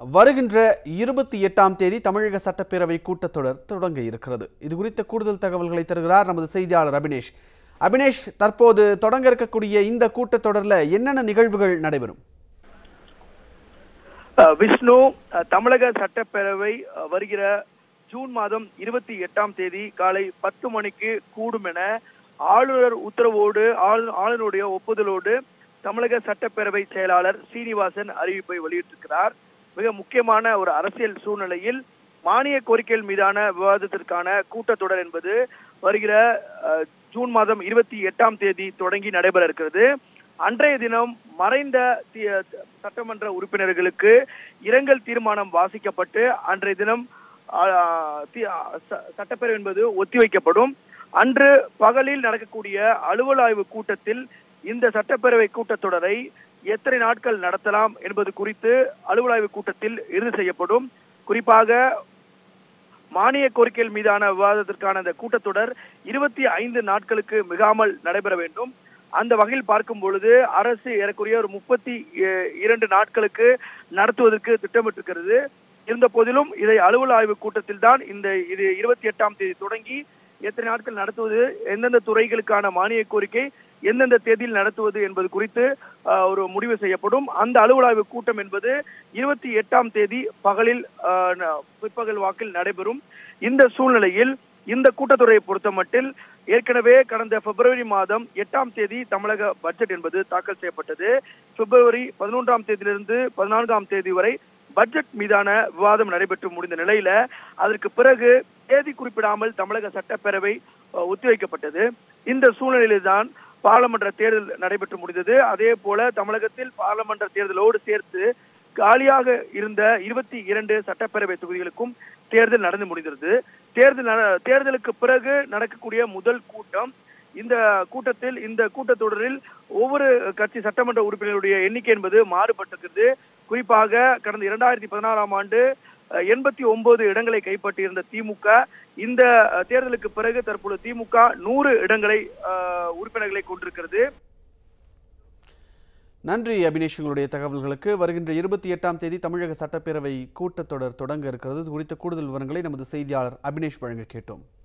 வருகின்ற இருபத்தி எட்டாம் தேதி தமிழக சட்டப்பேரவை கூட்டத்தொடர் தொடங்க இருக்கிறது இது குறித்த கூடுதல் தகவல்களை தருகிறார் நமது செய்தியாளர் அபினேஷ் அபினேஷ் தற்போது தொடங்க இருக்கக்கூடிய இந்த கூட்டத்தொடரில் என்னென்ன நிகழ்வுகள் நடைபெறும் அஹ் விஷ்ணு அஹ் தமிழக சட்டப்பேரவை அஹ் வருகிற ஜூன் மாதம் இருபத்தி எட்டாம் தேதி காலை பத்து மணிக்கு கூடும் என ஆளுநர் உத்தரவோடு ஆளு- ஆளுநருடைய ஒப்புதலோடு தமிழக சட்டப்பேரவை செயலாளர் சீனிவாசன் அறிவிப்பை வெளியிட்டிருக்கிறார் மிக முக்கியமான ஒரு அரசியல் சூழ்நிலையில் மானிய கோரிக்கைகள் மீதான விவாதத்திற்கான கூட்டத்தொடர் என்பது வருகிற அஹ், ஜூன் மாதம் இருபத்தி எட்டாம் தேதி தொடங்கி நடைபெற இருக்கிறது அன்றைய தினம் மறைந்த தி- சட்டமன்ற உறுப்பினர்களுக்கு இரங்கல் தீர்மானம் வாசிக்கப்பட்டு அன்றைய தினம் ஆ, தி- ஆ, ச- சட்டப்பேரவை என்பது ஒத்திவைக்கப்படும் அன்று பகலில் நடக்கக்கூடிய அலுவல் ஆய்வு கூட்டத்தில் இந்த சட்டப்பேரவை கூட்டத்தொடரை எத்தனை நாட்கள் நடத்தலாம் என்பது குறித்து அலுவல் ஆய்வு கூட்டத்தில் இறுதி செய்யப்படும் குறிப்பாக மானிய கோரிக்கைகள் மீதான விவாதத்திற்கான இந்த கூட்டத்தொடர் இருபத்தி ஐந்து நாட்களுக்கு மிகாமல் நடைபெற வேண்டும் அந்த வகையில் பார்க்கும் பொழுது அரசு ஏறக்குறைய ஒரு முப்பத்தி இரண்டு நாட்களுக்கு நடத்துவதற்கு திட்டமிட்டிருக்கிறது இருந்த போதிலும் இதை அலுவல் ஆய்வு கூட்டத்தில் தான் இந்த இது இருபத்தி எட்டாம் தேதி தொடங்கி எத்தனை நாட்கள் நடத்துவது எந்தெந்த துறைகளுக்கான மானிய கோரிக்கை எந்தெந்த தேதியில் நடத்துவது என்பது குறித்து ஆஹ், ஒரு முடிவு செய்யப்படும் அந்த அலுவல் ஆய்வு கூட்டம் என்பது இருபத்தி எட்டாம் தேதி பகலில் ஆஹ், ந- பிற்பகல் வாக்கில் நடைபெறும் இந்த சூழ்நிலையில் இந்த கூட்டத்தொடரை பொறுத்தமட்டில் ஏற்கனவே கடந்த பிப்ரவரி மாதம் எட்டாம் தேதி தமிழக பட்ஜெட் என்பது தாக்கல் செய்யப்பட்டது பிப்ரவரி பதினொன்றாம் தேதியிலிருந்து பதினான்காம் தேதி வரை பட்ஜெட் மீதான விவாதம் நடைபெற்று முடிந்த நிலையில அதற்கு பிறகு தேதி குறிப்பிடாமல் தமிழக சட்டப்பேரவை அஹ், ஒத்திவைக்கப்பட்டது இந்த சூழ்நிலையில்தான் பாராளுமன்ற தேர்தல் நடைபெற்று முடிந்தது அதே போல தமிழகத்தில் பாராளுமன்ற தேர்தலோடு சேர்த்து காலியாக இருந்த இருபத்தி இரண்டு சட்டப்பேரவை தொகுதிகளுக்கும் தேர்தல் நடந்து முடிந்தது தேர்தல் நட- தேர்தலுக்கு பிறகு நடக்கக்கூடிய முதல் கூட்டம் இந்த கூட்டத்தில் இந்த கூட்டத்தொடரில் ஒவ்வொரு கட்சி சட்டமன்ற உறுப்பினருடைய எண்ணிக்கை என்பது மாறுபட்டிருக்கிறது குறிப்பாக கடந்த இரண்டாயிரத்தி பதினாறாம் ஆண்டு எண்பத்தி ஒன்பது இடங்களை கைப்பற்றியிருந்த திமுக இந்த அஹ், தேர்தலுக்கு பிறகு தற்பொழுது திமுக நூறு இடங்களை அஹ், உறுப்பினர்களை கொண்டிருக்கிறது நன்றி அபினேஷ் உங்களுடைய தகவல்களுக்கு வருகின்ற இருபத்தி எட்டாம் தேதி தமிழக சட்டப்பேரவை கூட்டத்தொடர் தொடங்க இருக்கிறது இது குறித்த கூடுதல் விவரங்களை நமது செய்தியாளர் அபினேஷ் வழங்க கேட்டோம்